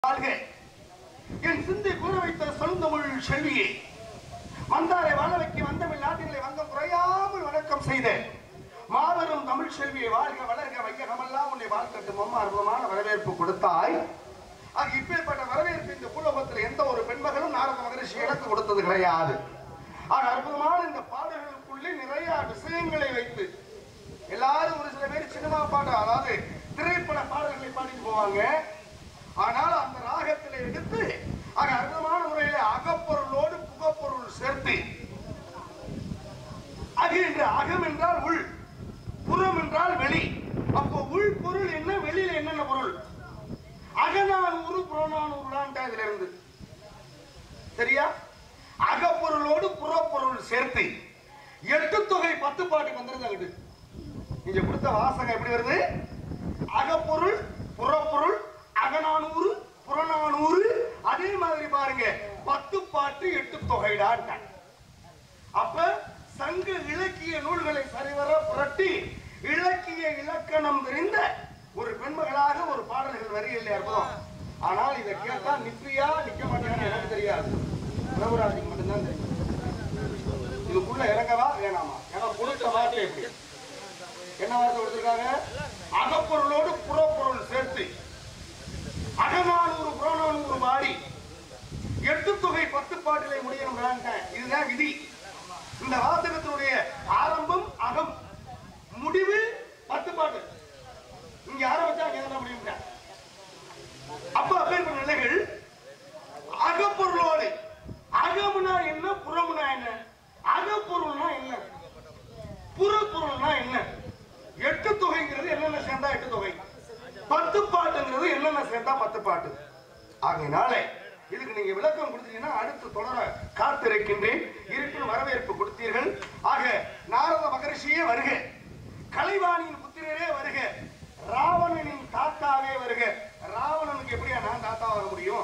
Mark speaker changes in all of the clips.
Speaker 1: வாழ்க என் சிந்தை கூற வைத்த சொல்ந்தமிழ் செல்வியே வந்தாரை வாழ வைக்க வந்தமிழ் நாட்டினை வந்தம் குறையாமல் வணக்கம் செய்த மாபெரும் தமிழ் செல்வியை வாழ்க வளர்க வையகமெல்லாம் உன்னை வாழ்க்கட்டும் அம்மா அற்புதமான வரவேற்பு கொடுத்தாய் ஆக இப்பேற்பட்ட வரவேற்பு இந்த பூலோகத்தில் எந்த ஒரு பெண்மகளும் நாரத மகரிஷி எனக்கு கொடுத்தது கிடையாது ஆக அற்புதமான இந்த பாடல்களுக்குள்ளே நிறைய விஷயங்களை வைத்து எல்லாரும் ஒரு சில பேர் சினிமா பாட்டு அதாவது திரைப்பட பாடல்களை பாடிட்டு போவாங்க ஆனால் அந்த ராகத்தில் எடுத்து ஆக அற்புதமான முறையில அகப்பொருளோடு புகப்பொருள் சேர்த்து அகு என்று அகம் என்றால் உள் புறம் என்றால் வெளி அப்போ உள் பொருள் என்ன வெளியில என்னென்ன பொருள் அகநானூறு புறநானூறுலான்ட்டா இதுல இருந்து சரியா அகப்பொருளோடு புறப்பொருள் சேர்த்து எட்டு தொகை பத்து பாட்டுக்கு வந்துருது அங்கிட்டு நீங்க கொடுத்த வாசகம் எப்படி வருது அகப்பொருள் புறப்பொருள் அகநானூறு புறநானூறு அதே மாதிரி பாருங்க பத்து பாட்டு எட்டு தொகைடான்ட்டாங்க அப்ப சங்க இலக்கிய நூல்களை சரிவர புரட்டி இலக்கிய இலக்கணம் தெரிந்த ஒரு பெண்மகளாக ஒரு பாடல்கள் வரியில் அற்புதம் ஆனால் இதை கேட்டா நிப்பியா நிக்க மாட்டாங்கன்னு எனக்கு தெரியாது பிரபுராஜுக்கு மட்டும்தான் தெரியும் இதுக்குள்ள இறங்கவா வேணாமா ஏன்னா கொடுத்த வார்த்தை எப்படி என்ன வார்த்தை கொடுத்திருக்காங்க அகப்பொருளோடு புறப்பொருள் சேர்த்து அகநானூறு புறநானூறு பாடி எட்டு தொகை பத்து பாட்டிலே முடியணும் இதுதான் விதி இந்த வாசகத்தினுடைய ஆரம்பம் அகம் முடிவு பத்து பாட்டு இங்க ஆரம்பிச்சா அங்க என்ன முடியும் அப்ப அப்பேற்பட்ட நிலைகள் அகப்பொருளோடு அகமுனா என்ன புறமுனா என்ன அகப்பொருள்னா என்ன புறப்பொருள்னா என்ன எட்டு தொகைங்கிறது என்னென்ன சேர்ந்தா எட்டு தொகை பத்து பாட்டுங்கிறது என்னென்ன சேர்ந்தா பத்து பாட்டு ஆகையினால இதுக்கு நீங்க விளக்கம் கொடுத்தீங்கன்னா அடுத்து தொடர காத்திருக்கின்றேன் இருப்பினும் வரவேற்பு கொடுத்தீர்கள் ஆக நாரத மகரிஷியே வருக கலைவாணியின் புத்திரரே வருக ராவணனின் தாத்தாவே வருக ராவணனுக்கு எப்படியா நான் தாத்தாவாக முடியும்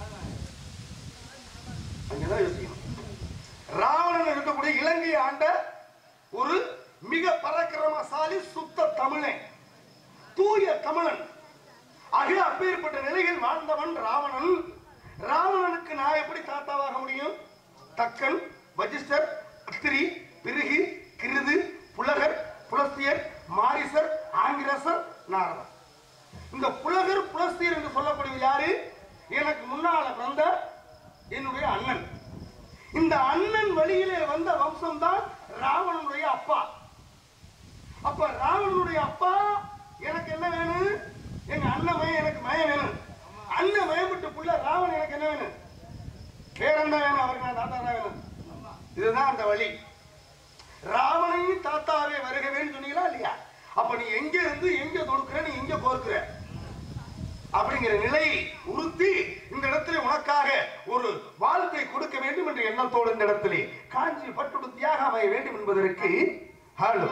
Speaker 1: அங்கதான் யோசிக்கணும் ராவணன் இருக்கக்கூடிய இலங்கையை ஆண்ட ஒரு மிக பராக்கிரமசாலி சுத்த தமிழன் தூய தமிழன் ஆக அப்பேற்பட்ட நிலையில் வாழ்ந்தவன் ராவணன் ராவணனுக்கு நான் எப்படி தாத்தாவாக முடியும் தக்கன் வஜிஷ்டர் அத்திரி பிருகி கிருது புலகர் புலஸ்தியர் மாரிசர் ஆங்கிரசர் நாரதர் இந்த புலகர் புலஸ்தியர் என்று சொல்லக்கூடிய யாரு எனக்கு முன்னால பிறந்த என்னுடைய அண்ணன் இந்த அண்ணன் வழியிலே வந்த வம்சம் தான் ராவணனுடைய அப்பா அப்ப ராவணனுடைய அப்பா எனக்கு என்ன வேணும் எங்க அண்ணன் மயம் எனக்கு மயம் வேணும் அண்ணன் மயப்பட்டு புள்ள ராவணன் எனக்கு என்ன வேணும் வேற என்ன வேணும் அவருக்கு நான் தாத்தா தான் வேணும் இதுதான் அந்த வழி ராவணையும் தாத்தாவே வருகவேன்னு சொன்னீங்களா இல்லையா அப்ப நீ எங்க இருந்து எங்க தொடுக்கிற நீ எங்க கோர்க்கிற அப்படிங்கிற நிலையை உறுத்தி இந்த இடத்திலே உனக்காக ஒரு வாழ்க்கை கொடுக்க வேண்டும் என்ற எண்ணத்தோடு இந்த இடத்திலே காஞ்சி பட்டுடுத்தியாக அமைய வேண்டும் என்பதற்கு ஹலோ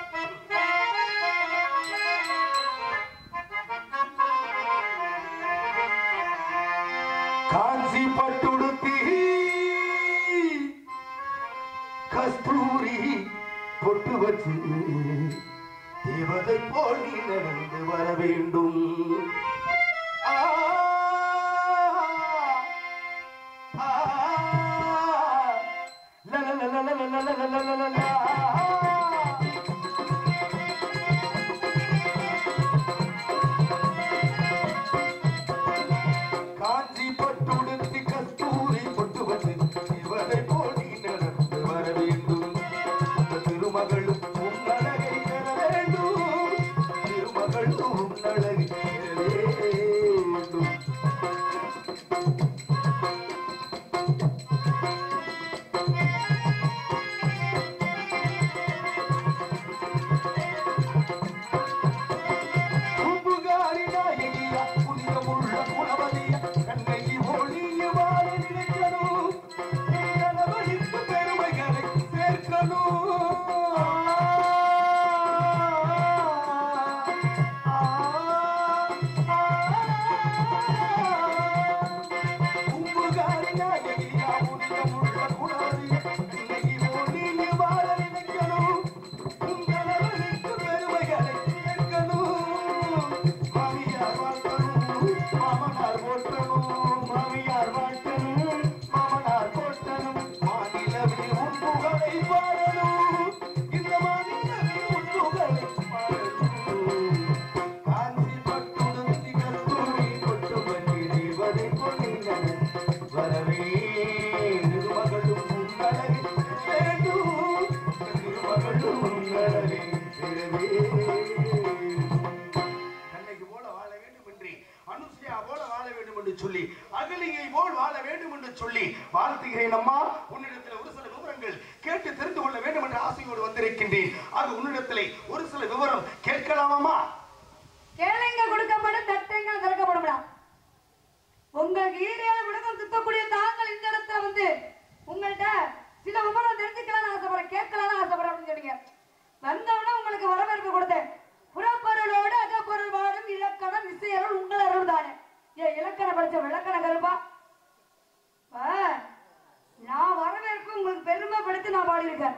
Speaker 1: காஞ்சி பட்டுடுத்தி கஸ்தூரி பொட்டு வச்சு தேவதை போல் நீ நடந்து வர வேண்டும் ஆ, ஆ, லா, லா, லா, லா, லா, லா, லா, லா, லா, லா. காஞ்சி பட்டுடுத்தி கஸ்தூரி பொட்டு வந்து இவரை போடி நடந்து வர வேண்டும் அந்த திருமகளும் உன்னழகை பெற வேண்டும் திருமகளும் உன்னழகை பெற வேண்டும் என்று சொல்லி அகலியை போல் வாழ வேண்டும் என்று சொல்லி வாழ்த்துகிறேன் அம்மா உன்னிடத்தில் ஒரு சில விவரங்கள் கேட்டு தெரிந்து கொள்ள வேண்டும் என்ற ஆசையோடு வந்திருக்கின்றேன் அது உன்னிடத்திலே ஒரு சில விவரம் கேட்கலாமா
Speaker 2: கேளுங்க கொடுக்கப்படும் தட்டுங்க திறக்கப்படும்டா உங்களுக்கு ஈரேழு விடுதல் சுத்தக்கூடிய தாங்கள் இந்த இடத்துல வந்து உங்கள்ட்ட சில விவரம் தெரிஞ்சுக்கலாம்னு ஆசைப்படுறேன் கேட்கலாம்னு ஆசைப்படுறேன் அப்படின்னு சொன்னீங்க வந்தவுடனே உங்களுக்கு வரவேற்பு கொடுத்தேன் புறப்பொருளோடு அகப்பொருள் வாடும் இலக்கணம் இசையருள் உங்கள் அருள் தானே ஏ இலக்கணம் படிச்ச விளக்கண கருப்பா ஆ, நான் வரவேற்பு உங்களுக்கு பெருமைப்படுத்தி நான் பாடியிருக்கேன்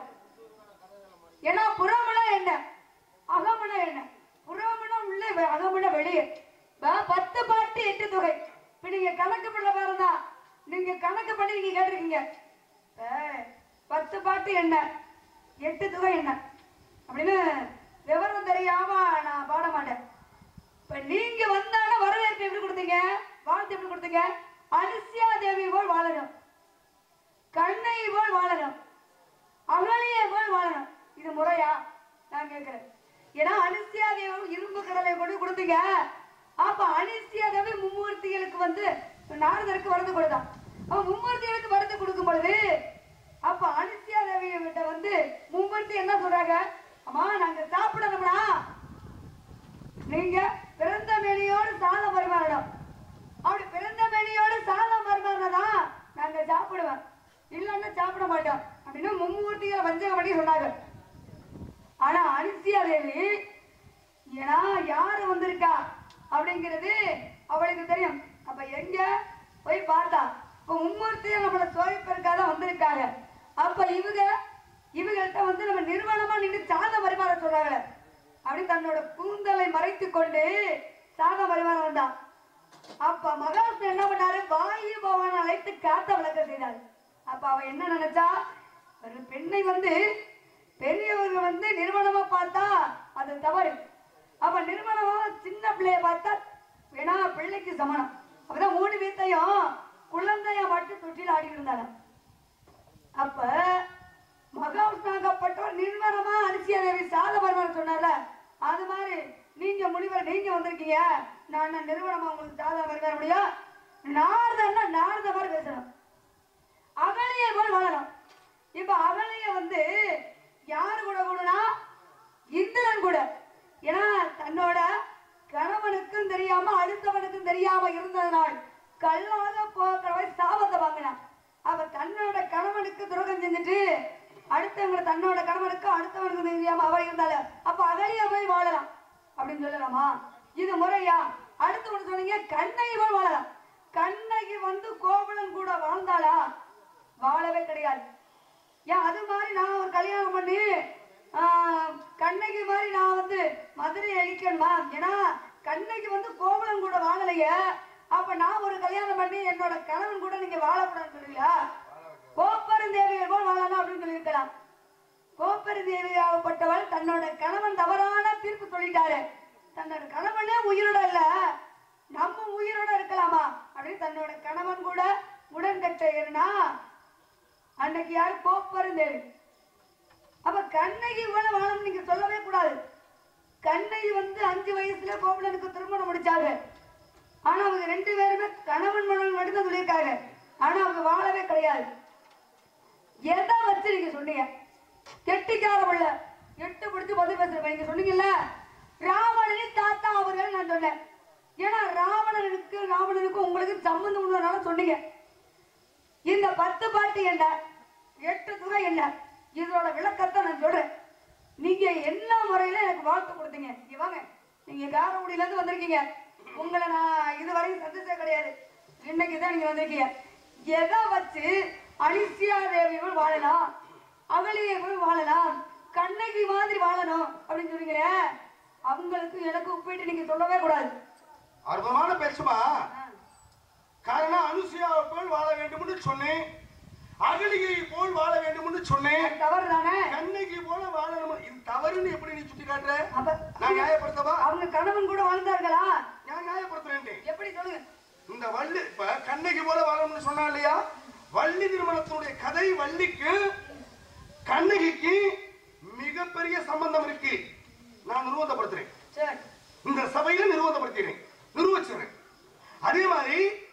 Speaker 2: ஏன்னா புறமுனா என்ன அகமுனா என்ன புறமுனா உள்ள வெ- அகமுனா வெளியே வா- பத்து பாட்டு எட்டு தொகை இப்ப நீங்க கணக்கு பண்ண பாருங்க நீங்க கணக்கு பண்ணி நீங்க கேட்டிருக்கீங்க ஏய், பத்து பாட்டு என்ன எட்டு தொகை என்ன அப்படின்னு விவரம் தெரியாம நான் பாட மாட்டேன் இப்ப நீங்க வந்தாங்க வரவேற்பு எப்படி கொடுத்தீங்க வாழ்த்து எப்படி கொடுத்தீங்க அரிசியா தேவி போல் வாழணும் கண்ணை போல் வாழணும் அகலியை போல் வாழணும் இது முறையா நான் கேட்கிறேன் ஏன்னா அனிசியா தேவம் இரும்பு கடலை கொண்டு கொடுத்தீங்க அப்ப அனிசியா தேவி மும்மூர்த்திகளுக்கு வந்து நாரதருக்கு வரது கொடுத்தான் அப்ப மும்மூர்த்திகளுக்கு வரது கொடுக்கும் பொழுது அப்ப அனிசியா தேவி கிட்ட வந்து மும்மூர்த்தி என்ன சொல்றாங்க அம்மா நாங்க சாப்பிடணும்னா நீங்க பிறந்த மேனியோடு சாதம் பரிமாறணும் அப்படி பிறந்த மேனியோடு சாதம் பரிமாறினதான் நாங்க சாப்பிடுவோம் இல்லைன்னா சாப்பிட மாட்டோம் அப்படின்னு மும்மூர்த்திகளை வஞ்சகம் பண்ணி சொன்னாங்க ஆனா அனிசியா தேவி ஏன்னா யாரு வந்திருக்கா அப்படிங்கிறது அவளுக்கு தெரியும் அப்ப எங்க போய் பார்த்தா இப்ப மும்மூர்த்தியும் நம்மள சோதிப்பதற்காக வந்திருக்காங்க அப்ப இவங்க இவங்கள்ட்ட வந்து நம்ம நிறுவனமா நின்று சாதம் பரிமாற சொல்றாங்க அப்படி தன்னோட கூந்தலை மறைத்து கொண்டு சாதம் பரிமாற வந்தான் அப்ப மகாவிஷ்ணு என்ன பண்ணாரு வாயு பவன் அழைத்து காத்த விளக்க செய்தார் அப்ப அவ என்ன நினைச்சா ஒரு பெண்ணை வந்து பெரியவர்கள் வந்து நிறுவனமா பார்த்தா அது தவறு அப்ப நிறுவனமா சின்ன பிள்ளைய பார்த்தா வேணா பிள்ளைக்கு சமணம் அப்பதான் மூணு வீட்டையும் குழந்தைய மட்டும் தொட்டில் ஆடி இருந்தாங்க அப்ப மகாவிஷ்ணாகப்பட்டவர் நிர்வாணமா அரிசியா தேவி சாத பரவாயில்ல சொன்னார்ல அது மாதிரி நீங்க முனிவர் நீங்க வந்திருக்கீங்க நான் நான் நிறுவனமா உங்களுக்கு சாதா பரிமாற முடியும் நாரதன்னா நாரத மாதிரி பேசணும் அகலிய போல் வாழணும் இப்ப அகலிய வந்து யாரு கூட கூடனா இந்திரன் கூட ஏன்னா தன்னோட கணவனுக்கும் தெரியாம அடுத்தவனுக்கும் தெரியாம இருந்ததனால் கல்லாக போகிறவை சாபத்தை வாங்கினான் அவ தன்னோட கணவனுக்கு துரோகம் செஞ்சுட்டு அடுத்தவங்களை தன்னோட கணவனுக்கு அடுத்தவனுக்கு தெரியாம அவ இருந்தால அப்ப அகலிய போய் வாழலாம் அப்படின்னு சொல்லலாமா இது முறையா அடுத்து ஒண்ணு சொன்னீங்க கண்ணகி போய் வாழலாம் கண்ணகி வந்து கோவலன் கூட வாழ்ந்தாளா வாழவே கிடையாது ஏன் அது மாதிரி நான் ஒரு கல்யாணம் பண்ணி ஆஹ், கண்ணகி மாதிரி நான் வந்து மதுரை அழிக்கணுமா ஏன்னா கண்ணகி வந்து கோவலன் கூட வாழலையே அப்ப நான் ஒரு கல்யாணம் பண்ணி என்னோட கணவன் கூட நீங்க வாழக்கூடாதுன்னு சொல்லுவீங்களா கோப்பெருந்தேவியை போல் வாழலாம் அப்படின்னு சொல்லியிருக்கலாம் கோப்பெருந்தேவியாகப்பட்டவள் தன்னோட கணவன் தவறான தீர்ப்பு சொல்லிட்டாரு தன்னோட கணவனே உயிரோட இல்ல நம்ம உயிரோட இருக்கலாமா அப்படின்னு தன்னோட கணவன் கூட உடன்கட்டை ஏறினா அன்னைக்கு யார் கோப்பெருந்தேவி அப்ப கண்ணகி இவ்வளவு வாழணும் நீங்க சொல்லவே கூடாது கண்ணகி வந்து அஞ்சு வயசுல கோவலனுக்கு திருமணம் முடிச்சாங்க ஆனா அவங்க ரெண்டு பேருமே கணவன் மணவன் மட்டும் சொல்லியிருக்காங்க ஆனா அவங்க வாழவே கிடையாது எதை வச்சு நீங்க சொன்னீங்க கெட்டிக்கார உள்ள எட்டு பிடிச்சு பதில் பேசுறேன் நீங்க சொன்னீங்கல்ல ராவணனின் தாத்தா அவர்கள் நான் சொன்னேன் ஏன்னா ராவணனுக்கு ராவணனுக்கும் உங்களுக்கு சம்பந்தம் உள்ளதுனால சொன்னீங்க இந்த பத்து பாட்டு என்ன எட்டு துறை என்ன இதோட விளக்கத்தை நான் சொல்றேன் நீங்க என்ன முறையில எனக்கு வாழ்த்து கொடுத்தீங்க இங்க வாங்க நீங்க காரக்குடியில இருந்து வந்திருக்கீங்க உங்களை நான் இதுவரையும் சந்திச்சே கிடையாது இன்னைக்கு தான் நீங்க வந்திருக்கீங்க எதை வச்சு அனிசியா தேவியோடு வாழலாம் அகலியை போய் வாழலாம் கண்ணகி மாதிரி வாழணும் அப்படின்னு சொல்றீங்களே அவங்களுக்கு எனக்கு ஒப்பிட்டு நீங்க சொல்லவே கூடாது
Speaker 1: அற்புதமான பேச்சுமா
Speaker 2: ஆ.
Speaker 1: காரணம் அனுசுயாவை போல் வாழ வேண்டும் என்று சொன்னேன் அகலிகை போல் வாழ வேண்டும் என்று சொன்னேன்
Speaker 2: அது தவறு தானே
Speaker 1: கண்ணகி போல வாழணும் இது தவறுன்னு எப்படி நீ சுட்டி காட்டுற
Speaker 2: அப்ப
Speaker 1: நான் நியாயப்படுத்தவா
Speaker 2: அவங்க கணவன் கூட வாழ்ந்தார்களா
Speaker 1: நான் நியாயப்படுத்துறேன்
Speaker 2: எப்படி சொல்லுங்க
Speaker 1: இந்த வள்ளி இப்ப கண்ணகி போல வாழணும்னு சொன்னா இல்லையா வள்ளி திருமணத்தினுடைய கதை வள்ளிக்கு கண்ணகிக்கு மிகப்பெரிய சம்பந்தம் இருக்கு நான் நிறுவனப்படுத்துறேன்
Speaker 2: சரி
Speaker 1: இந்த சபையில நிறுவனப்படுத்தினேன் நிரூபிச்சிடுறேன் அதே மாதிரி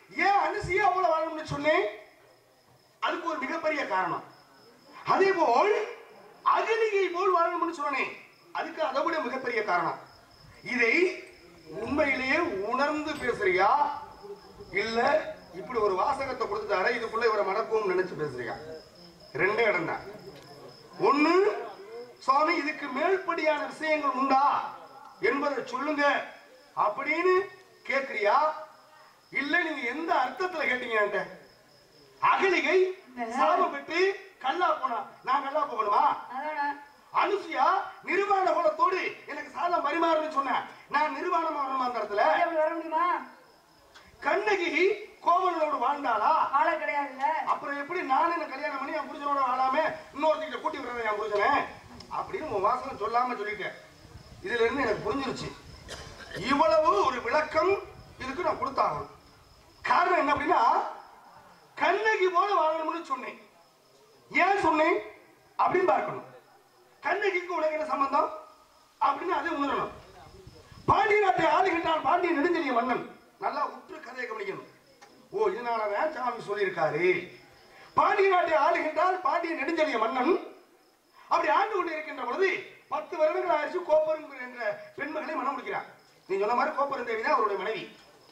Speaker 1: ஏன் அனுசியா போல வாழணும்னு சொன்னேன் அதுக்கு ஒரு மிகப்பெரிய காரணம் அதே போல் அகலிகை போல் வாழணும்னு சொன்னேன் அதுக்கு அதை விட மிகப்பெரிய காரணம் இதை உண்மையிலேயே உணர்ந்து பேசுறியா இல்ல இப்படி ஒரு வாசகத்தை கொடுத்துட்டாரு இதுக்குள்ள இவரை மடக்கும் நினைச்சு பேசுறியா ரெண்டே இடம் தான் ஒண்ணு சுவாமி இதுக்கு மேல்படியான விஷயங்கள் உண்டா என்பதை சொல்லுங்க அப்படின்னு கேக்குறியா இல்ல நீங்க எந்த அர்த்தத்துல கேட்டீங்க என்கிட்ட? அகலிகை சாபம் பெற்று கல்லா போனா நான் கல்லா போகணுமா
Speaker 2: அதோட
Speaker 1: அனுசுயா நிர்வாண குலத்தோடு எனக்கு சாதம் பரிமாறுன்னு சொன்னேன் நான் நிர்வாணமா வரணுமா அந்த இடத்துல
Speaker 2: அது எப்படி வர முடியுமா
Speaker 1: கண்ணகி கோவலனோடு வாழ்ந்தாளா
Speaker 2: ஆள கிடையாதுல்ல
Speaker 1: அப்புறம் எப்படி நான் என்ன கல்யாணம் பண்ணி என் புருஷனோட வாழாம இன்னொருத்திட்ட கூட்டி விடுறேன் என் புருஷனை அப்படின்னு உன் வாசகம் சொல்லாம சொல்லிட்டேன் இதுல இருந்து எனக்கு புரிஞ்சிருச்சு இவ்வளவு ஒரு விளக்கம் இதுக்கு நான் கொடுத்தாகணும் காரணம் என்ன அப்படின்னா கண்ணகி போல வாழணும்னு சொன்னேன் ஏன் சொன்னேன் அப்படின்னு பார்க்கணும் கண்ணகிக்கு உனக்கு என்ன சம்பந்தம் அப்படின்னு அதை உணரணும் பாண்டிய நாட்டை ஆளுகின்றான் பாண்டிய நெடுஞ்செழிய மன்னன் நல்லா உற்று கதையை கவனிக்கணும் ஓ இதனாலதான் சாமி சொல்லியிருக்காரு பாண்டிய நாட்டை ஆளுகின்றால் பாண்டிய நெடுஞ்செழிய மன்னன் அப்படி ஆண்டு கொண்டு இருக்கின்ற பொழுது பத்து வருடங்கள் ஆயிடுச்சு கோப்பருங்குற என்ற பெண்மகளை மனம் முடிக்கிறான் நீ சொன்ன மாதிரி கோப்பருந்தேவி தான் அவருடைய மனைவி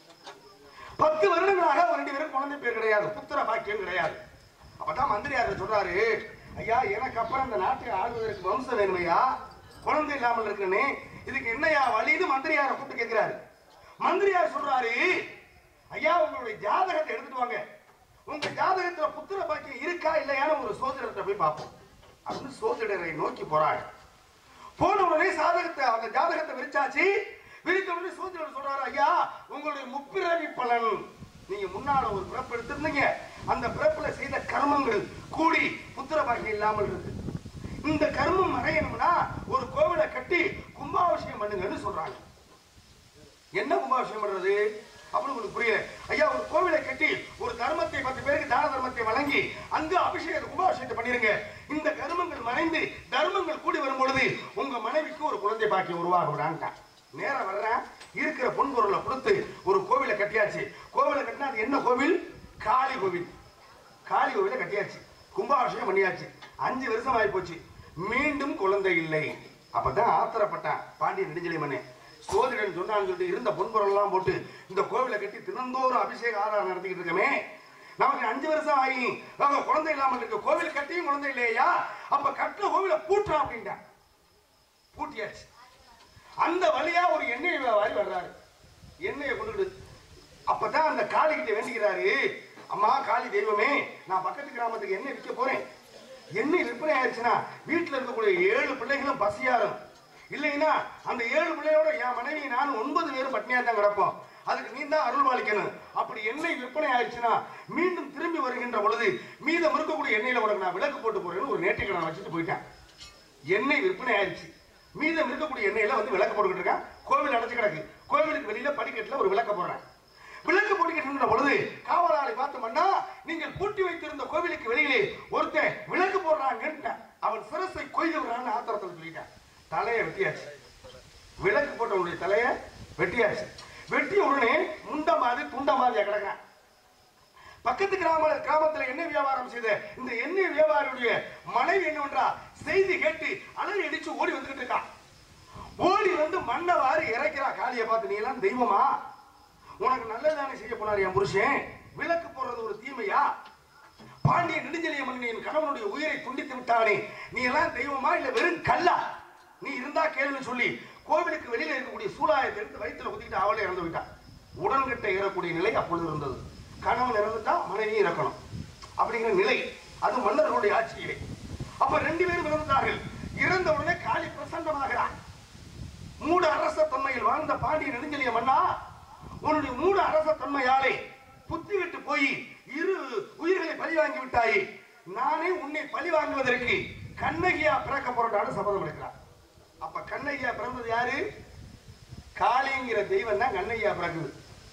Speaker 1: பத்து வருடங்களாக அவர் ரெண்டு பேரும் குழந்தை பேர் கிடையாது புத்திர பாக்கியம் கிடையாது அப்பதான் மந்திரியார் சொல்றாரு ஐயா எனக்கு அப்புறம் இந்த நாட்டை ஆளுவதற்கு வம்சம் வேணுமையா குழந்தை இல்லாமல் இருக்கிறனே இதுக்கு என்னையா வழின்னு மந்திரியாரை கூப்பிட்டு கேட்கிறாரு மந்திரியார் சொல்றாரு ஐயா உங்களுடைய ஜாதகத்தை எடுத்துட்டு வாங்க உங்க ஜாதகத்துல புத்திர பாக்கியம் இருக்கா இல்லையான்னு ஒரு சோதரத்தை போய் பார்ப்போம் அப்படின்னு சோதிடரை நோக்கி போறாங்க போன உடனே சாதகத்தை அந்த ஜாதகத்தை விரிச்சாச்சு விரித்த உடனே சோதிடர் சொல்றாரு ஐயா உங்களுடைய முப்பிறவி பலன் நீங்க முன்னால ஒரு பிறப்பு எடுத்திருந்தீங்க அந்த பிறப்புல செய்த கர்மங்கள் கூடி புத்திர பாக்கியம் இல்லாமல் இருக்கு இந்த கர்மம் மறையணும்னா ஒரு கோவிலை கட்டி கும்பாபிஷேகம் பண்ணுங்கன்னு சொல்றாங்க என்ன கும்பாபிஷேகம் பண்றது அப்படின்னு உங்களுக்கு புரியல ஐயா ஒரு கோவிலை கட்டி ஒரு தர்மத்தை பத்து பேருக்கு தான தர்மத்தை வழங்கி அங்க அபிஷேகத்தை கும்பாபிஷேகத்தை பண்ணிருங்க இந்த கர்மங்கள் மறைந்து தர்மங்கள் கூடி வரும் பொழுது உங்க மனைவிக்கு ஒரு குழந்தை பாக்கியம் உருவாகுறான்ட்டான் நேரம் வர்றேன் இருக்கிற பொன் பொருளை கொடுத்து ஒரு கோவிலை கட்டியாச்சு கோவிலை கட்டினா அது என்ன கோவில் காளி கோவில் காளி கோவிலை கட்டியாச்சு கும்பாபிஷேகம் பண்ணியாச்சு அஞ்சு வருஷம் ஆகி போச்சு மீண்டும் குழந்தை இல்லை அப்பதான் ஆத்திரப்பட்டான் பாண்டிய நெடுஞ்சலி மன்னன் சோதிடன் சொன்னான்னு சொல்லிட்டு இருந்த பொன்பொருள் எல்லாம் போட்டு இந்த கோவிலை கட்டி தினந்தோறும் அபிஷேக ஆதாரம் நடத்திக்கிட்டு இருக்கமே நமக்கு அஞ்சு வருஷம் ஆகி நாங்க குழந்தை இல்லாமல் இருக்கு கோவில் கட்டியும் குழந்தை இல்லையா அப்ப கட்டின கோவிலை பூட்டுறோம் அப்படின்ட்டான் பூட்டியாச்சு அந்த வழியா ஒரு எண்ணெய் வியாபாரி வர்றாரு எண்ணெயை கொண்டுக்கிட்டு அப்பதான் அந்த காளி கிட்ட வேண்டிக்கிறாரு அம்மா காளி தெய்வமே நான் பக்கத்து கிராமத்துக்கு எண்ணெய் விற்க போறேன் எண்ணெய் விற்பனை ஆயிடுச்சுன்னா வீட்டுல இருக்கக்கூடிய ஏழு பிள்ளைகளும் பசியாரும் இல்லைன்னா அந்த ஏழு பிள்ளையோட என் மனைவி நானும் ஒன்பது பேரும் பட்னியா தான் கிடப்போம் அதுக்கு நீ தான் அருள் பாலிக்கணும் அப்படி எண்ணெய் விற்பனை ஆயிடுச்சுன்னா மீண்டும் திரும்பி வருகின்ற பொழுது மீதம் இருக்கக்கூடிய எண்ணெயில உனக்கு நான் விளக்கு போட்டு போறேன்னு ஒரு நேற்றுக்கு நான் வச்சுட்டு போயிட்டேன் எண்ணெய் விற்பனை ஆயிடுச்சு மீதம் இருக்கக்கூடிய எண்ணெயில வந்து விளக்கு போட்டுக்கிட்டு இருக்கேன் கோவில் அடைச்சு கிடக்கு கோவிலுக்கு வெளியில படிக்கட்டுல ஒரு விளக்க போடுறேன் விளக்கு போட்டுக்கிட்டு இருந்த பொழுது காவலாளி பார்த்து மன்னா நீங்கள் பூட்டி வைத்திருந்த கோவிலுக்கு வெளியிலே ஒருத்தன் விளக்கு போடுறாங்கன்னு அவன் சிரசை கொய்து விடுறான்னு ஆத்திரத்தில் சொல்லிட்டான் தலையை வெட்டியாச்சு விளக்கு போட்டவனுடைய தலையை வெட்டியாச்சு வெட்டிய உடனே முண்ட மாதிரி துண்ட மாதிரியா கிடக்கிறான் பக்கத்து கிராம கிராமத்துல எண்ணெய் வியாபாரம் செய்த இந்த எண்ணெய் வியாபாரியுடைய மனைவி என்னவென்றா செய்தி கேட்டு அலறி அடிச்சு ஓடி வந்துகிட்டு இருக்கா ஓடி வந்து மண்ணை வாரி இறைக்கிறா காளியை பார்த்து நீ எல்லாம் தெய்வமா உனக்கு நல்லதானே செய்ய போனார் என் புருஷன் விளக்கு போடுறது ஒரு தீமையா பாண்டிய நெடுஞ்செழிய மன்னனின் கணவனுடைய உயிரை துண்டித்து விட்டானே நீ எல்லாம் தெய்வமா இல்ல வெறும் கல்லா நீ இருந்தா கேளுன்னு சொல்லி கோவிலுக்கு வெளியில இருக்கக்கூடிய சூலாயத்தை எடுத்து வயிற்றுல குத்திக்கிட்டு அவளே இறந்து விட்டான் உடன்கிட்ட ஏறக்கூடிய நிலை அப்பொழுது இருந்தது கணவன் இறந்துட்டா மனைவியும் இறக்கணும் அப்படிங்கிற நிலை அது மன்னர்களுடைய ஆட்சியிலே அப்ப ரெண்டு பேரும் இறந்துட்டார்கள் இறந்த உடனே காளி பிரசன்னமாகிறார் மூட அரச தன்மையில் வாழ்ந்த பாண்டிய நெடுஞ்செழிய மன்னா உன்னுடைய மூட அரச தன்மையாலே புத்தி விட்டு போய் இரு உயிர்களை பழி வாங்கி விட்டாயே நானே உன்னை பழி வாங்குவதற்கு கண்ணகியா பிறக்க போறான்னு சபதம் எடுக்கிறார் அப்ப கண்ணகியா பிறந்தது யாரு காளிங்கிற தெய்வம் தான் கண்ணகியா பிறக்குது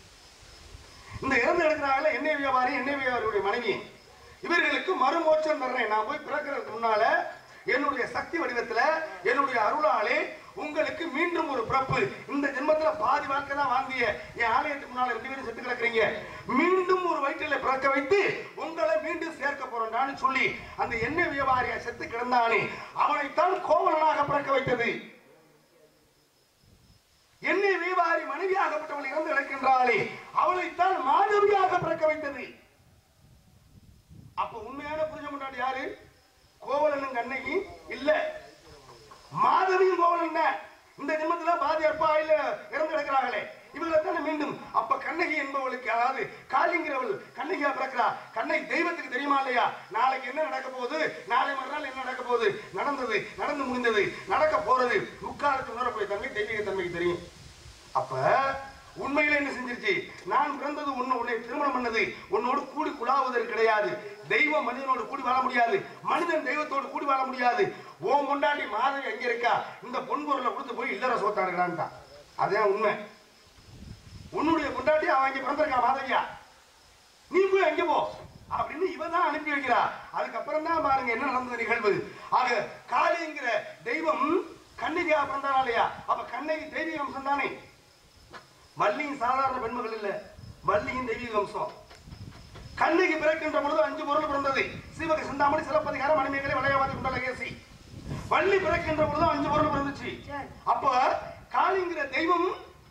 Speaker 1: இந்த இறந்து எடுக்கிறாங்கள எண்ணெய் வியாபாரி எண்ணெய் வியாபாரியுடைய மனைவி இவர்களுக்கு மறுமோட்சம் தர்றேன் நான் போய் பிறக்கிறதுக்கு முன்னால என்னுடைய சக்தி வடிவத்துல என்னுடைய அருளாலே உங்களுக்கு மீண்டும் ஒரு பிறப்பு இந்த ஜென்மத்துல பாதி வாழ்க்கை தான் வாங்கிய என் ஆலயத்துக்கு முன்னால ரெண்டு பேரும் செத்து கிடக்குறீங்க மீண்டும் வயிற்றில பிறக்க வைத்து உங்களை மீண்டும் சேர்க்க போறேன்டான்னு சொல்லி அந்த எண்ணெய் வியாபாரியா செத்து கிடந்தானே அவனைத்தான் கோவலனாக பிறக்க வைத்தது எண்ணெய் வியாபாரி மனைவியாகப்பட்டவள் இறந்து கிடக்கின்றாளே அவளைத்தான் மாதவியாக பிறக்க வைத்தது அப்ப உண்மையான புரிஞ்ச முன்னாடி யாரு கோவலனும் கண்ணகி இல்ல மாதவியும் கோவலன் தான் இந்த ஜென்மத்துல பாதி அப்பா இல்ல இறந்து கிடக்கிறாங்களே இவங்களை தானே மீண்டும் அப்ப கண்ணகி என்பவளுக்கு அதாவது காளிங்கிறவள் கண்ணகியா பிறக்கிறா கண்ணகி தெய்வத்துக்கு தெரியுமா இல்லையா நாளைக்கு என்ன நடக்க போகுது நாளை மறுநாள் என்ன நடக்க போகுது நடந்தது நடந்து முடிந்தது நடக்க போறது முக்காலத்து உணரக்கூடிய தன்மை தெய்வீக தன்மைக்கு தெரியும் அப்ப உண்மையில என்ன செஞ்சிருச்சு நான் பிறந்தது உன்னை உன்னை திருமணம் பண்ணது உன்னோடு கூடி குழாவுதல் கிடையாது தெய்வம் மனிதனோடு கூடி வாழ முடியாது மனிதன் தெய்வத்தோடு கூடி வாழ முடியாது ஓ முண்டாட்டி மாதவி எங்க இருக்கா இந்த பொன் பொருளை கொடுத்து போய் இல்லற சோத்தாடுகிறான்ட்டான் அதான் உண்மை உன்னுடைய முண்டாட்டி அவன் இங்க பிறந்திருக்கா மாதவியா நீ போய் அங்க போ அப்படின்னு இவ தான் அனுப்பி வைக்கிறா அதுக்கப்புறம் தான் பாருங்க என்ன நடந்தது நிகழ்வு ஆக காளிங்கிற தெய்வம் கண்ணகியா பிறந்தானா இல்லையா அப்ப கண்ணகி தெய்வீக அம்சம் தானே வள்ளியும் சாதாரண பெண்மகள் இல்ல வள்ளியும் தெய்வீக அம்சம் கண்ணகி பிறக்கின்ற பொழுது அஞ்சு பொருள் பிறந்தது சீவக சிந்தாமணி சிலப்பதிகாரம் மணிமேகலை வளையவாதி குண்டலகேசி வள்ளி பிறக்கின்ற பொழுது அஞ்சு பொருள் பிறந்துச்சு
Speaker 2: சரி.
Speaker 1: அப்ப காளிங்கிற தெய்வம்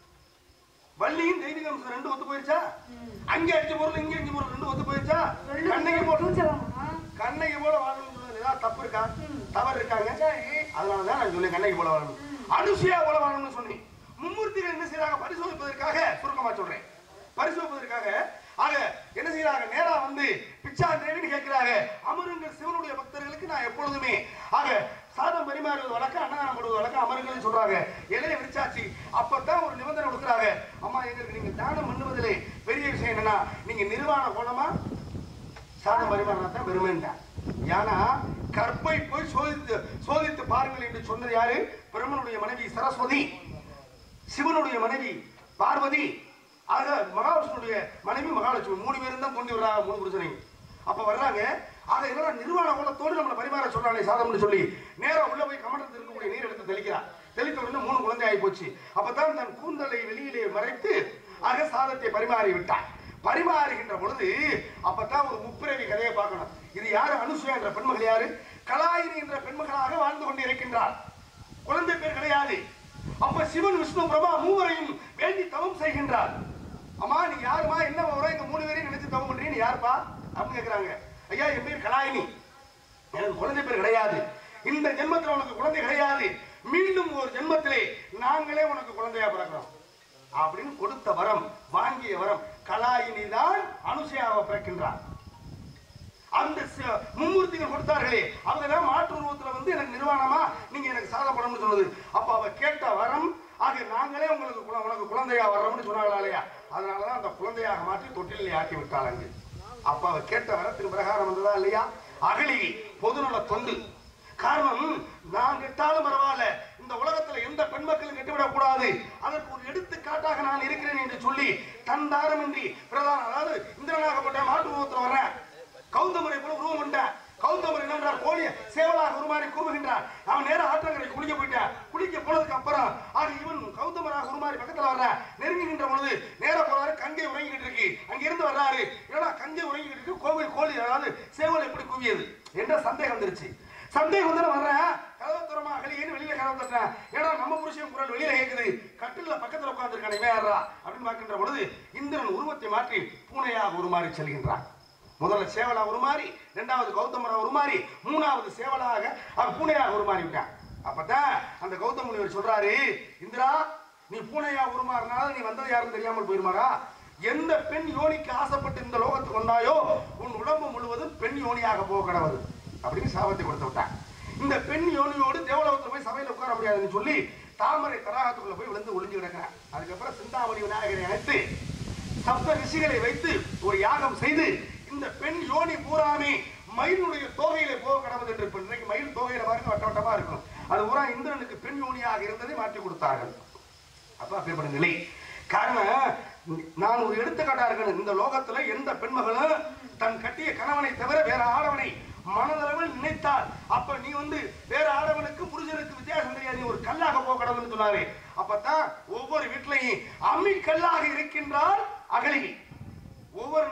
Speaker 1: வள்ளியும் தெய்வீக அம்சம் ரெண்டு ஒத்து போயிருச்சா அங்க அஞ்சு பொருள் இங்க அஞ்சு பொருள் ரெண்டு ஒத்து போயிருச்சா கண்ணகி போல
Speaker 2: சூச்சகமா?
Speaker 1: கண்ணகி போல வாழணும்னு சொன்னது ஏதாவது தப்பு இருக்கா தவறு இருக்காங்க
Speaker 2: சரி.
Speaker 1: அதனாலதான் நான் சொன்னேன் கண்ணகி போல வாழணும் அனுசியா போல வாழணும்னு சொன்னேன் மும்மூர்த்திகள் என்ன செய்யறாங்க பரிசோதிப்பதற்காக சுருக்கமா சொல்றேன் பரிசோதிப்பதற்காக ஆக என்ன செய்யறாங்க நேரா வந்து பிச்சா தேவின்னு கேட்கிறாங்க அமருங்கள் சிவனுடைய பக்தர்களுக்கு நான் எப்பொழுதுமே ஆக சாதம் பரிமாறுவது வழக்கம் அன்னதானம் போடுவது வழக்கம் அமருங்கள்னு சொல்றாங்க இலைய விரிச்சாச்சு அப்பதான் ஒரு நிபந்தனை கொடுக்குறாங்க அம்மா எங்களுக்கு நீங்க தானம் பண்ணுவதிலே பெரிய விஷயம் என்னன்னா நீங்க நிர்வாண கோணமா சாதம் பரிமாறினா தான் பெருமைன்ட்டான் ஏன்னா கற்பை போய் சோதித்து சோதித்து பாருங்கள் என்று சொன்னது யாரு பிரம்மனுடைய மனைவி சரஸ்வதி சிவனுடைய மனைவி பார்வதி ஆக மகாவிஷ்ணுடைய மனைவி மகாலட்சுமி மூணு பேரும் தான் தோண்டி வர்றாங்க மூணு புருஷனையும் அப்ப வர்றாங்க ஆக என்னடா நிர்வாண கோலத்தோடு நம்மளை பரிமாற சொல்றாங்க சாதம்னு சொல்லி நேரா உள்ள போய் கமண்டத்தில் இருக்கக்கூடிய நீர் எடுத்து தெளிக்கிறா தெளித்த உடனே மூணு குழந்தை ஆகி போச்சு அப்பதான் தன் கூந்தலை வெளியிலே மறைத்து ஆக சாதத்தை பரிமாறி விட்டான் பரிமாறுகின்ற பொழுது அப்பதான் ஒரு முப்பிரவி கதையை பார்க்கணும் இது யாரு அனுசுயா என்ற பெண்மகள் யாரு கலாயினி என்ற பெண்மகளாக வாழ்ந்து கொண்டு இருக்கின்றார் குழந்தை பேர் கிடையாது அப்ப சிவன் விஷ்ணு பிரபா மூவரையும் வேண்டி தவம் செய்கின்றார் அம்மா நீங்க யாருமா என்ன வரும் எங்க மூணு பேரையும் நினைச்சு தவம் பண்றீங்க நீ யாருப்பா அப்படின்னு கேக்குறாங்க ஐயா என் பேர் கலாயினி எனக்கு குழந்தை பேர் கிடையாது இந்த ஜென்மத்துல உனக்கு குழந்தை கிடையாது மீண்டும் ஒரு ஜென்மத்திலே நாங்களே உனக்கு குழந்தையா பிறக்கிறோம் அப்படின்னு கொடுத்த வரம் வாங்கிய வரம் கலாயினி தான் அனுசயாவை பிறக்கின்றார் அந்த ச- மும்மூர்த்திகள் கொடுத்தார்களே அவங்க தான் மாற்று உருவத்துல வந்து எனக்கு நிர்வாணமா நீங்க எனக்கு சாதப்படணும்னு சொன்னது அப்ப அவ கேட்ட வரம் ஆக நாங்களே உங்களுக்கு குல- உனக்கு குழந்தையா வர்றோம்னு சொன்னாங்களா இல்லையா அதனாலதான் அந்த குழந்தையாக மாற்றி தொட்டிலே ஆக்கி விட்டாள் அங்கு அப்ப அவ கேட்ட வரத்தின் பிரகாரம் வந்ததா இல்லையா அகலி பொதுநல தொண்டு காரணம் நான் கெட்டாலும் பரவாயில்ல இந்த உலகத்துல எந்த பெண் மக்களும் கெட்டுவிடக் கூடாது அதற்கு ஒரு எடுத்துக்காட்டாக நான் இருக்கிறேன் என்று சொல்லி தந்தாரமின்றி பிரதான அதாவது இந்திரனாகப்பட்ட மாட்டு உருவத்தில் வர்றேன் கௌதமரை போல உருவம் கொண்டான் கௌதமர் என்ன பண்றார் கோழிய சேவலாக உருமாறி கூவுகின்றார் அவன் நேரா ஆற்றங்கரை குளிக்க போயிட்டான் குளிக்க போனதுக்கு அப்புறம் ஆக இவன் கௌதமராக உருமாறி பக்கத்துல வர்றான் நெருங்குகின்ற பொழுது நேரா போறாரு கங்கை உறங்கிட்டு இருக்கு அங்க இருந்து வர்றாரு ஏன்னா கங்கை உறங்கிட்டு இருக்கு கோவில் கோழி அதாவது சேவல் எப்படி கூவியது என்ற சந்தேகம் வந்துருச்சு சந்தேகம் வந்து வர்றேன் கதவு துறமா அகலியேன்னு வெளியில கதவு தட்டுறேன் ஏன்னா நம்ம புருஷன் குரல் வெளியில கேக்குது கட்டில பக்கத்துல உட்கார்ந்துருக்கானே இவன் யாரா அப்படின்னு பார்க்கின்ற பொழுது இந்திரன் உருவத்தை மாற்றி பூனையாக உருமாறி செல்கின்றான் முதல்ல சேவலா உருமாறி இரண்டாவது கௌதமரா உருமாறி மூணாவது சேவலாக அவன் பூனையாக உருமாறி விட்டான் அப்பதான் அந்த கௌதம முனிவர் சொல்றாரு இந்திரா நீ பூனையா உருமாறினால நீ வந்தது யாருன்னு தெரியாமல் போயிருமாடா எந்த பெண் யோனிக்கு ஆசைப்பட்டு இந்த லோகத்துக்கு வந்தாயோ உன் உடம்பு முழுவதும் பெண் யோனியாக போக கடவுது அப்படின்னு சாபத்தை கொடுத்து விட்டான் இந்த பெண் யோனியோடு தேவலோகத்துல போய் சபையில உட்கார முடியாதுன்னு சொல்லி தாமரை தடாகத்துக்குள்ள போய் விழுந்து ஒளிஞ்சு கிடக்கிறான் அதுக்கப்புறம் சிந்தாமணி விநாயகரை அழைத்து சப்த ரிஷிகளை வைத்து ஒரு யாகம் செய்து இந்த பெண் யோனி பூராமே மயிலுடைய தோகையில போக கடவுள் என்று இப்ப இன்றைக்கு மயில் தோகையில பாருங்க வட்ட வட்டமா இருக்கும் அது பூரா இந்திரனுக்கு பெண் யோனியாக இருந்ததை மாற்றி கொடுத்தார்கள் அப்ப அப்பேற்பட்ட நிலை காரணம் நான் ஒரு எடுத்துக்காட்டா இருக்கணும் இந்த லோகத்துல எந்த பெண்மகளும் தன் கட்டிய கணவனை தவிர வேற ஆடவனை மனதளவில் நினைத்தால் அப்ப நீ வந்து வேற ஆடவனுக்கு புருஷனுக்கு வித்தியாசம் தெரியாது நீ ஒரு கல்லாக போக கடவுள்னு சொன்னாரு அப்பதான் ஒவ்வொரு வீட்லையும் அம்மி கல்லாக இருக்கின்றால் அகலிகை ஒவ்வொரு நாளும் பெண்கள்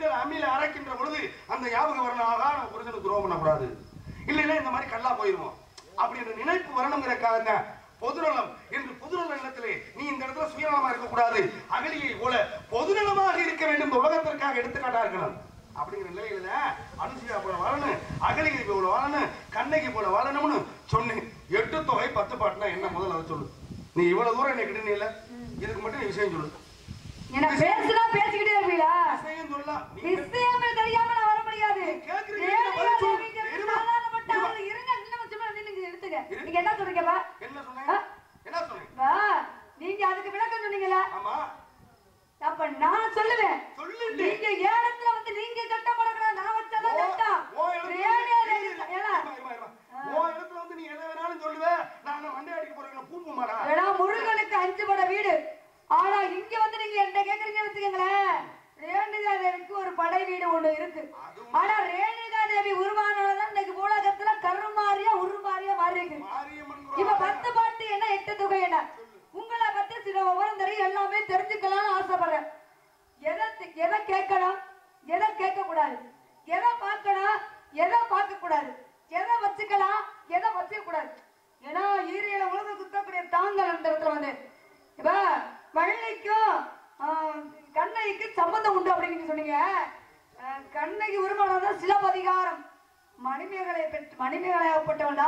Speaker 1: குண்டல் அம்மியில அரைக்கின்ற பொழுது அந்த ஞாபகம் வரணும் ஆகா நம்ம புருஷனுக்கு துரோகம் பண்ணக்கூடாது இல்லைன்னா இந்த மாதிரி கல்லா போயிருவோம் அப்படின்ற நினைப்பு வரணுங்கிறக்காக தான் பொதுநலம் என்று பொதுநல நிலத்திலே நீ இந்த இடத்துல சுயநலமா இருக்கக்கூடாது அகலியை போல பொதுநலமாக இருக்க வேண்டும் இந்த உலகத்திற்காக எடுத்துக்காட்டா இருக்கணும் அப்படிங்கிற நிலையில அனுசுயா போல வாழணும் அகலிகை போல வாழணும் கண்ணகி போல வாழணும்னு சொன்னேன் எட்டு தொகை பத்து பாட்டுனா என்ன முதல்ல அதை சொல்லு நீ இவ்வளவு தூரம் என்ன கிட்ட இல்ல இதுக்கு மட்டும் நீ விஷயம் சொல்லு
Speaker 2: என்ன பேசுனா பேசிக்கிட்டே இருப்பீங்களா
Speaker 1: விஷயம் சொல்லலாம் நீ
Speaker 2: விஷயமே தெரியாம நான் வர முடியாது
Speaker 1: கேக்குறீங்க,
Speaker 2: ரேடியோ
Speaker 1: பதில் சொல்லு.
Speaker 2: அப்படிங்கிறது
Speaker 1: இருமா.
Speaker 2: சாதாரணப்பட்ட
Speaker 1: இருமா.
Speaker 2: ஆளு. இருங்க இன்னும் சும்மா நின்னுங்க, எடுத்துங்க
Speaker 1: இரு.
Speaker 2: நீங்க என்ன சொல்றீங்கப்பா
Speaker 1: என்ன
Speaker 2: ஆ?
Speaker 1: சொன்னேன் என்ன சொன்னேன்
Speaker 2: வா, நீங்க அதுக்கு விளக்கம் சொன்னீங்களா
Speaker 1: ஆமா
Speaker 2: அப்ப நான் சொல்லுவேன்
Speaker 1: சொல்லுண்டு
Speaker 2: நீங்க ஏலத்துல வந்து நீங்க சட்டம் போடக்கூடாது நான் வச்சாதான் சட்டம்
Speaker 1: உன் இடத்துல
Speaker 2: ரேடியோ
Speaker 1: வந்து-
Speaker 2: ரேடியோ ஏலா
Speaker 1: இருமா, இருமா, இருமா. உன் இடத்துல வந்து நீ எதை வேணாலும் சொல்லுவ நான் என்ன மண்டை அடிக்க போறேன் பூ பூமாடா
Speaker 2: ஏடா முருகனுக்கு அஞ்சு பட வீடு ஆனா இங்க வந்து நீங்க என்கிட்ட கேக்குறீங்க வச்சுக்கோங்களேன் ரேணுகா தேவிக்கு ஒரு படை வீடு ஒண்ணு இருக்கு ஆனா ரேணுகா தேவி உருவானதான் இன்னைக்கு உலகத்துல கருமாரியா உருமாரியா மாறி இருக்கு
Speaker 1: மாரியம்மன்
Speaker 2: இப்ப பத்து பாட்டு என்ன எட்டு தொகை என்ன உங்களை பத்தி சில விவரம் தெரியும் எல்லாமே தெரிஞ்சுக்கலாம்னு ஆசைப்படுறேன் எதை தி- எதை கேட்கணும் எதை கேட்க கூடாது எதை பார்க்கணும் எதை பார்க்க கூடாது எதை வச்சுக்கலாம் எதை வச்சுக்க கூடாது ஏன்னா ஈரியல உலக சுத்தக்கூடிய தாங்கள் அந்த இடத்துல வந்து இப்ப வள்ளிக்கும் ஆஹ், கண்ணகிக்கு சம்பந்தம் உண்டு அப்படின்னு நீங்க சொன்னீங்க ஆஹ், கண்ணகி உருமானம் தான் சிலப்பதிகாரம் மணிமேகலை பெற்று மணிமேகலையாகப்பட்டவனா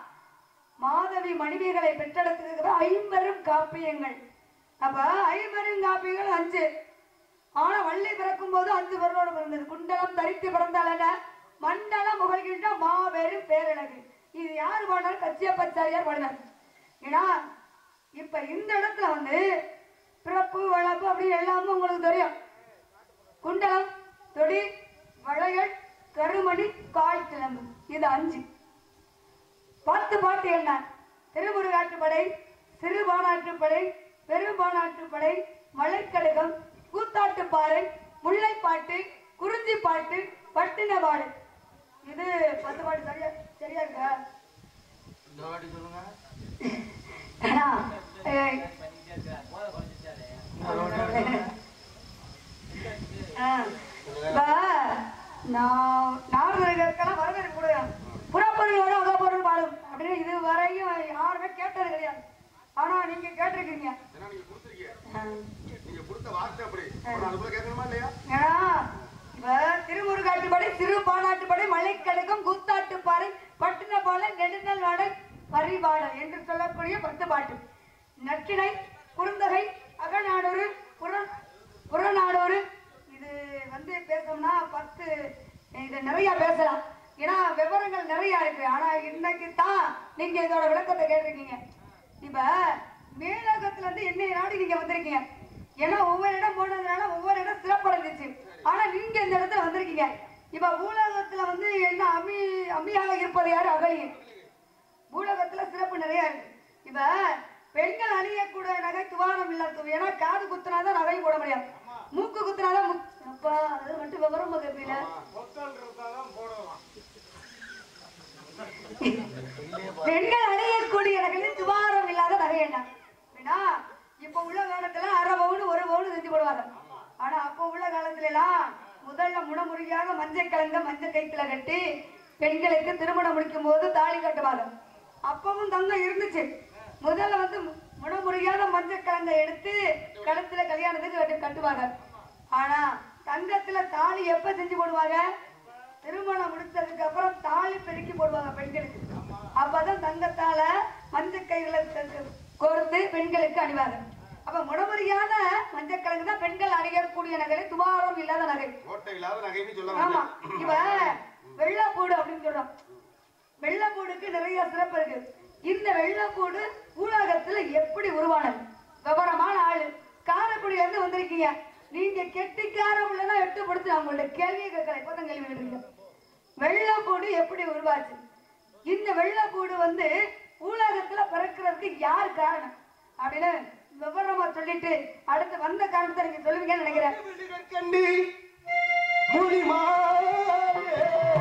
Speaker 2: மாதவி மணிமேகலை பெற்றெடுத்திருக்கிற ஐம்பெரும் காப்பியங்கள் அப்ப ஐம்பெரும் காப்பியங்கள் அஞ்சு ஆனா வள்ளி பிறக்கும் போது அஞ்சு பொருளோட பிறந்தது குண்டலம் தரித்து பிறந்தால மண்டலம் முகழ்கின்ற மாபெரும் பேரழகு இது யார் பாடினார் கச்சியப்பச்சாரியார் பாடினார் ஏன்னா இப்ப இந்த இடத்துல வந்து பிறப்பு வளர்ப்பு அப்படின்னு எல்லாமே உங்களுக்கு தெரியும் குண்டலம் தொடி வளையல் கருமணி கால் சிலம்பு இது அஞ்சு பத்து பாட்டு என்ன திருமுருகாற்றுப்படை சிறுபானாற்றுப்படை பெரும்பானாற்றுப்படை மலைக்கழகம் கூத்தாட்டுப்பாறை முல்லைப்பாட்டு குறிஞ்சி பாட்டு பட்டின பாடு இது பத்து பாட்டு சரியா சரியா இருக்கா
Speaker 1: இந்த வாட்டி சொல்லுங்க
Speaker 2: ஏன்னா, ஏய், ஆ, இப்ப நான் நார்மலுக்கெல்லாம் வரவேற்பு கொடுக்குறேன் புறப்பொருளோட அகப்பொருள் பாடும் அப்படின்னு இது வரையும் யாருமே கேட்டது கிடையாது ஆனா நீங்க கேட்டிருக்கீங்க
Speaker 1: ஏன்னா நீங்க கொடுத்துருக்கீங்க
Speaker 2: ஆ.
Speaker 1: நீங்க கொடுத்த வார்த்தை அப்படி நான் அதுக்குள்ள கேட்கணுமா இல்லையா
Speaker 2: ஏன்னா, இப்ப திருமுருகாட்டுப்படை சிறு பானாட்டுப்படை மலைக்கடகம் கூத்தாட்டுப்பாறை பட்டினப்பாலை நெடுநல் வாடல் பரிபாடல் என்று சொல்லக்கூடிய பத்து பாட்டு நற்றிணை குறுந்தகை அகநானூறு புற புறநானூறு இது வந்து பேசணும்னா பத்து இது நிறைய பேசலாம் ஏன்னா விவரங்கள் நிறைய இருக்கு ஆனா இன்னைக்கு தான் நீங்க இதோட விளக்கத்தை கேட்டிருக்கீங்க இப்ப மேலகத்துல இருந்து என்னைய நாடு நீங்க வந்திருக்கீங்க ஏன்னா ஒவ்வொரு இடம் போனதுனால ஒவ்வொரு இடம் சிறப்படைஞ்சிச்சு ஆனா நீங்க இந்த இடத்துல வந்திருக்கீங்க இப்ப பூலகத்துல வந்து என்ன அம்மி அம்மியாக இருப்பது யாரு அகலியை பூலகத்துல சிறப்பு நிறைய இருக்கு இப்ப பெண்கள் அணியக்கூடிய நகை துவாரம் இல்லாத ஏன்னா காது குத்துனாதான் நகை போட முடியாது மூக்கு குத்துனாதான் முக்- அப்பா அது மட்டும் விவரம் கேட்பீங்க
Speaker 1: பொத்தல் இருந்தாதான் போடலாம்
Speaker 2: பெண்கள் அணியக்கூடிய நகையில் துவாரம் இல்லாத நகை என்ன அப்படின்னா இப்ப உள்ள காலத்துல அரை பவுன் ஒரு பவுன் செஞ்சு போடுவாங்க ஆனா அப்ப உள்ள காலத்துல எல்லாம் முதல்ல முடமுறியாக மஞ்சள் கலந்த மஞ்சள் கைத்துல கட்டி பெண்களுக்கு திருமணம் முடிக்கும் போது தாலி கட்டுவாங்க அப்பவும் தங்கம் இருந்துச்சு முதல்ல வந்து மு- முடமுறியாக மஞ்சள் கலந்த எடுத்து கழுத்துல கல்யாணத்துக்கு கட்டு கட்டுவாங்க ஆனா தங்கத்துல தாலி எப்ப செஞ்சு போடுவாங்க திருமணம் முடிச்சதுக்கு அப்புறம் தாலி பெருக்கி போடுவாங்க பெண்களுக்கு அப்பதான் தங்கத்தால மஞ்சள் கைகளை கோர்த்து பெண்களுக்கு அணிவாங்க அப்ப முடமுறையான மஞ்சள் கிழங்கு தான் பெண்கள் அணியக்கூடிய நகை துவாரம் இல்லாத நகை
Speaker 1: ஓட்டை இல்லாத நகைன்னு சொல்ல
Speaker 2: ஆமா
Speaker 1: வந்தேன்.
Speaker 2: இப்ப வெள்ளப்பூடு அப்படின்னு சொல்றோம் வெள்ளப்பூடுக்கு நிறைய சிறப்பு இருக்கு இந்த வெள்ளப்பூடு உலகத்துல எப்படி உருவானது விவரமான ஆளு காரைக்குடியில இருந்து வந்திருக்கீங்க நீங்க கெட்டிக்கார உள்ளதா எட்டு படுத்து நான் உங்கள்ட்ட கேள்வியை கேட்கல இப்பதான் கேள்வி கேட்குறீங்க வெள்ளப்பூடு எப்படி உருவாச்சு இந்த வெள்ளப்பூடு வந்து உலகத்துல பிறக்கிறதுக்கு யார் காரணம் அப்படின்னு விவரமா சொல்லிட்டு அடுத்து வந்த காரணத்தை நீங்க சொல்லுவீங்கன்னு நினைக்கிறேன்
Speaker 1: கண்டி மொழிமாலே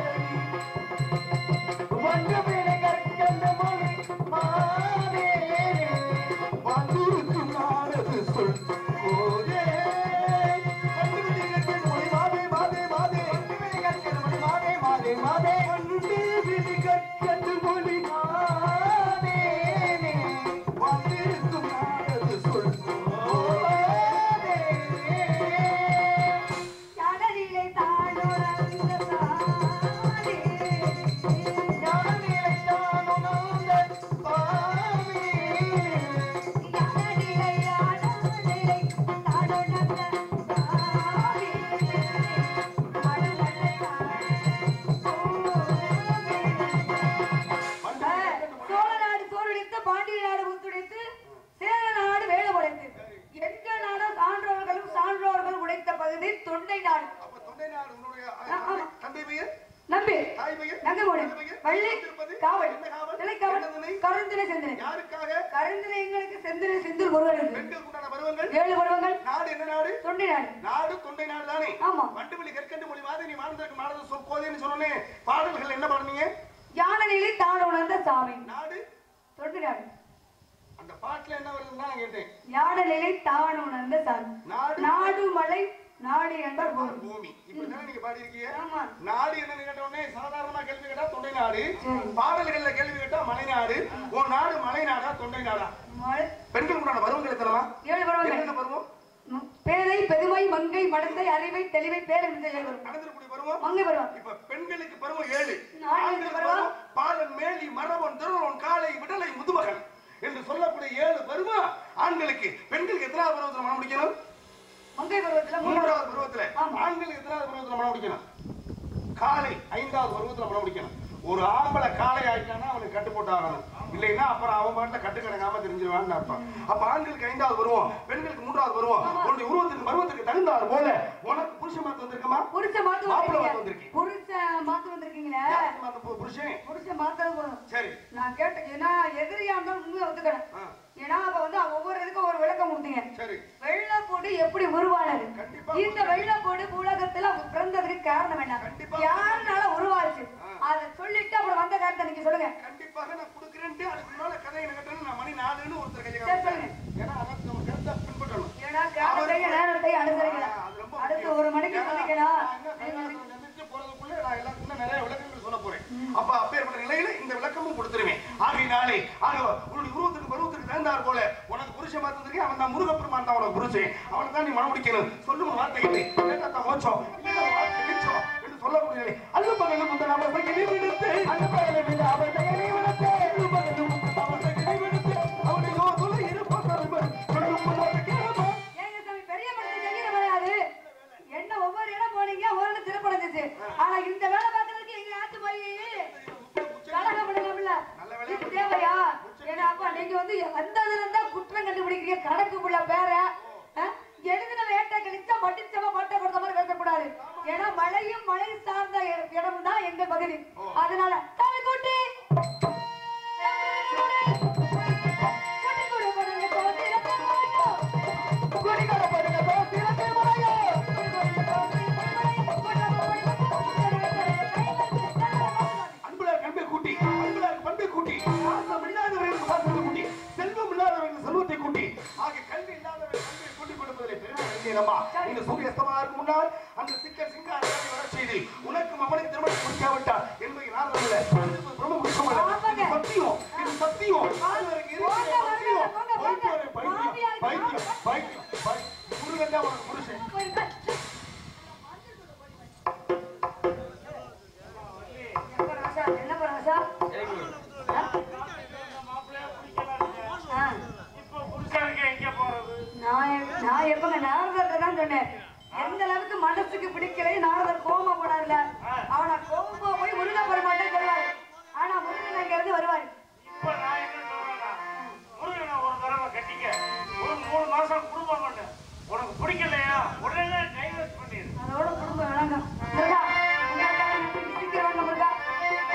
Speaker 1: வண்ணமிழ கற்கண்ட மொழிமாலே வாழ்ந்திருக்கு நாடது சொல் போதே கண்டுபிடிக்கிறேன் மொழிமாலே மாதே மாதே கண்டு விழி கட்டு மொழி காணேனே வந்திருக்கும் நாடது சொல்வோதே
Speaker 2: கடலிலே தாழோரந்த சாலே.
Speaker 1: ஞானநிலை தானுணர்ந்த பாவி
Speaker 2: கடலிலே ஆடாதலை தாழோரந்த சாலே. கடலலை தாழோரந்த சோழ நாடு சோறுடித்து பாண்டிய நாடு முத்துடித்து சேர நாடு வேலை உடைத்து எங்கள் நாடு சான்றோர்களும் சான்றோர்கள் உடைத்த பகுதி தொண்டை நாடு
Speaker 1: அப்ப தொண்டை நாடு உன்னுடைய
Speaker 2: ஆமா.
Speaker 1: தந்தை பெயர்
Speaker 2: நம்பி
Speaker 1: தாய் பெயர்
Speaker 2: நங்கமோடு
Speaker 1: தந்தை பெயர்?
Speaker 2: வள்ளி
Speaker 1: திருப்பதி?
Speaker 2: காவல்
Speaker 1: என்ன காவல்?
Speaker 2: நிலைக்காவல்
Speaker 1: என்ன நிலை?
Speaker 2: கருந்தினை செந்தினை
Speaker 1: யாருக்காக
Speaker 2: கருந்தினை எங்களுக்கு செந்தினை செந்தில் ஒருவருக்கு
Speaker 1: பெண்களுக்கு உண்டான பருவங்கள்
Speaker 2: ஏழு பருவங்கள்
Speaker 1: நாடு என்ன நாடு
Speaker 2: தொண்டை நாடு
Speaker 1: நாடு தொண்டை நாடு தானே
Speaker 2: ஆமா.
Speaker 1: வண்டுமொழி கற்கண்டு மொழி மாதிரி நீ வாழ்ந்திருக்கு மாடல் சொல் போதேன்னு சொன்னோன்னே பாடல்கள் என்ன பாடுனீங்க
Speaker 2: யானை நிலை தாழ உணர்ந்த சாமி
Speaker 1: நாடு
Speaker 2: தொண்டை நாடு
Speaker 1: அந்த பாட்டுல என்ன வருதுன்னு தான் நான் கேட்டேன்
Speaker 2: யானை நிலை தாழ உணர்ந்த சாமி
Speaker 1: நாடு
Speaker 2: நாடு மலை நாடு என்பர் பூமி
Speaker 1: பூமி இப்ப தானே நீங்க பாடி இருக்கீங்க
Speaker 2: ஆமா
Speaker 1: நாடு என்னன்னு கேட்ட உடனே சாதாரணமா கேள்வி கேட்டா தொண்டை நாடு
Speaker 2: சரி.
Speaker 1: பாடல்கள்ல கேள்வி கேட்டா மலைநாடு உன் நாடு மலை நாடா தொண்டை நாடா
Speaker 2: மலை
Speaker 1: பெண்களுக்கு உண்டான பருவங்கள் எத்தனமா
Speaker 2: ஏழு பருவங்கள்
Speaker 1: என்னென்ன பருவம்
Speaker 2: ம், பேதை பெருமை மங்கை மடந்தை அறிவை தெளிவை பேரன் ஏழு பருவம்
Speaker 1: நடந்திருக்கூடிய பருவம்
Speaker 2: மங்கை பருவம்
Speaker 1: இப்ப பெண்களுக்கு பருவம் ஏழு
Speaker 2: ஆண்களுக்கு
Speaker 1: ஆண்களுக்கு
Speaker 2: பருவம்?
Speaker 1: பருவம் பாலன் மேலி மரவன் திருவன் காலை விடலை முதுமகன் என்று சொல்லக்கூடிய ஏழு பருவம் ஆண்களுக்கு பெண்களுக்கு எத்தனாவது பருவத்துல மனம் முடிக்கணும்
Speaker 2: மங்கை பருவத்துல மூன்று
Speaker 1: மூன்றாவது பருவத்துல
Speaker 2: ஆமா.
Speaker 1: ஆண்களுக்கு எத்தனாவது பருவத்துல மனம் முடிக்கணும் காலை ஐந்தாவது பருவத்துல மனம் முடிக்கணும் ஒரு ஆம்பளை காலை ஆயிட்டானா அவனுக்கு கட்டு போட்டு ஆகணும் இல்லைன்னா அப்புறம் அவன் பாட்டுல கட்டு கிடக்காம தெரிஞ்சிருவான்னு அர்த்தம் அப்ப ஆண்களுக்கு ஐந்தாவது பருவம் பெண்களுக்கு மூன்றாவது பருவம் உன்னுடைய உருவத்துக்கு பருவத்துக்கு தகுந்தாறு போல உனக்கு புருஷ மாத்து வந்திருக்கமா
Speaker 2: புருஷ மாத்து
Speaker 1: மாப்பிள்ளை
Speaker 2: வந்திருக்கீங்க
Speaker 1: மாத்து வந்திருக்கீங்க.
Speaker 2: புருஷ மாத்து வந்திருக்கீங்களே
Speaker 1: யாருக்கு மாத்த போ- புருஷன்
Speaker 2: புருஷ மாத்தது போதும்
Speaker 1: சரி
Speaker 2: நான் கேட்டேன் ஏன்னா எதிரியா இருந்தாலும் உண்மையை ஒத்துக்கிறேன்
Speaker 1: ஆ,
Speaker 2: ஏன்னா அப்ப வந்து ஒவ்வொரு இதுக்கும் ஒரு விளக்கம் கொடுத்தீங்க
Speaker 1: சரி
Speaker 2: வெள்ளப்போடு எப்படி உருவானது
Speaker 1: கண்டிப்பா
Speaker 2: இந்த வெள்ளப்போடு உலகத்துல பிறந்ததுக்கு காரணம் என்ன
Speaker 1: கண்டிப்பா.
Speaker 2: யாருனால உருவாச்சு
Speaker 1: ஆ.
Speaker 2: அத சொல்லிட்டு அப்புறம் வந்த காரணத்தை நீங்க சொல்லுங்க
Speaker 1: கண்டிப்பாக நான் கொடுக்குறேன்ட்டு அதுக்கு முன்னால கதை என்ன கட்டணும் நான் மணி நாலுன்னு ஒருத்தர் கையை
Speaker 2: சரி,
Speaker 1: காமிச்சாரு.
Speaker 2: சொல்லுங்க.
Speaker 1: ஏன்னா அதான் நம்ம கருத்தை பின்பற்றணும்
Speaker 2: ஏன்னா காலத்தையும் நேரத்தையும் அனுசரிக்கல
Speaker 1: ஆ, அது ரொம்ப
Speaker 2: அடுத்து
Speaker 1: முக்கியம்.
Speaker 2: ஒரு மணிக்கு
Speaker 1: ஏன்னா,
Speaker 2: சொன்னீங்கன்னா
Speaker 1: நான் இன்னும் கைலாசம் நின்னுட்டு போறதுக்குள்ள நான் எல்லாத்துக்கும் நிறைய விளக்கங்கள் சொல்ல போறேன் அப்ப அப்பேற்பட்ட நிலையில இந்த விளக்கமும் கொடுத்துருவேன் ஆகையினாலே ஆக உன்னுடைய உருவத்துக்கு பருவத்துக்கு தகுந்தார் போல உனக்கு புருஷன் மாத்ததுக்கு அவன் தான் முருகப்பெருமான் தான் உனக்கு புருஷன் அவனை தான் நீ மனம் முடிக்கணும் சொல்லும் வார்த்தைகளை கேட்டா மோச்சம் இல்லைன்னா வார்த்தை மிச்சம் என்று சொல்லக்கூடிய நிலை. அல்ல பகலும் முந்தன் அவர் பையனை விடுத்து அல்ல பகலும் இந்த அவர் பெயரை விடுத்து அல்ல பகலும் முந்தன் அவர் பெயரை விடுத்து அவனை யோகத்துல இருப்பார் சொல்லும் போது கேளமா
Speaker 2: ஏங்க சாமி பெரிய படத்தை செய்கிற வராது என்ன ஒவ்வொரு இடம் போனீங்க ஒரு இடம் திருப்படைஞ்சிச்சு ஆனா இந்த வேலை பார்க்கறதுக்கு எங்க ஆத்து போய் கலகம் பண்ணலாம்ல
Speaker 1: நல்ல வேலையா
Speaker 2: இது தேவையா ஏன்னா அப்பா நீங்க வந்து அந்த இதுல இருந்தா குற்றம் கண்டுபிடிக்கிறீங்க கணக்குக்குள்ள பேர அஹ், எழுதின வேட்டை கழிச்சா மட்டிச்சவ பட்டை கொடுத்த மாதிரி பேசக்கூடாது ஏன்னா மழையும் மழை சார்ந்த இடம் தான் எங்க பகுதி அதனால தலைக்குட்டி
Speaker 1: அன்புலார் கண்பை கூட்டி அன்புலார் பண்பை கூட்டி பாசம் இல்லாதவர்களுக்கு பாசத்தை கூட்டி செல்வம் இல்லாதவர்களுக்கு செல்வத்தை கூட்டி ஆக கல்வி இல்லாதவர்கள் கல்வியை கூட்டிக் கொடுப்பதிலே பெருமை இல்லையம்மா இந்த சூரியஸ்தமாருக்கு முன்னால் அந்த சிக்கல் சிங்கார வர செய்தி உனக்கும் அவனுக்கு திருமணம் முடிக்காவிட்டால் என்பதை நான் அல்ல இது பிரம்ம புருஷம் அல்ல. இது சத்தியம் இது சத்தியம் ஆண்டவருக்கு இருக்கிற சத்தியம் வைத்தியரை பைத்தியம் பைத்தியம் பைத்தியம் பைத்தியம் முருகன் தான் உனக்கு புருஷன்
Speaker 2: என்ன ராசா ஆ
Speaker 3: இப்போ புருஷனுக்கு எங்க போறது
Speaker 2: நான் எப்- நான் எப்பங்க நாரதத்தை தான் சொன்னேன் எந்த அளவுக்கு மனசுக்கு பிடிக்கலை நாரதர் கோமா போனார்ல அவனை கோமா போய் முருகன் பெருமாட்டே சொல்லுவாரு ஆனா முருகன் அங்க இருந்து வருவாரு
Speaker 3: இப்ப நான் என்ன சொல்றேன்னா முருகனை ஒரு தடவை கட்டிக்க ஒரு மூணு மாசம் குடும்பம் பண்ணு உனக்கு பிடிக்கலையா உடனே டைவர்ஸ் பண்ணிடு
Speaker 2: அதோட குடும்பம் விளங்கும் முருகா, உங்களுக்காக இன்னைக்கு சீக்கிரம் வாங்க முருகா.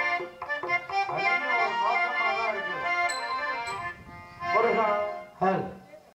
Speaker 1: அதுவே ஒரு நோக்கமா தான் இருக்கு. முருகா, ஹல்.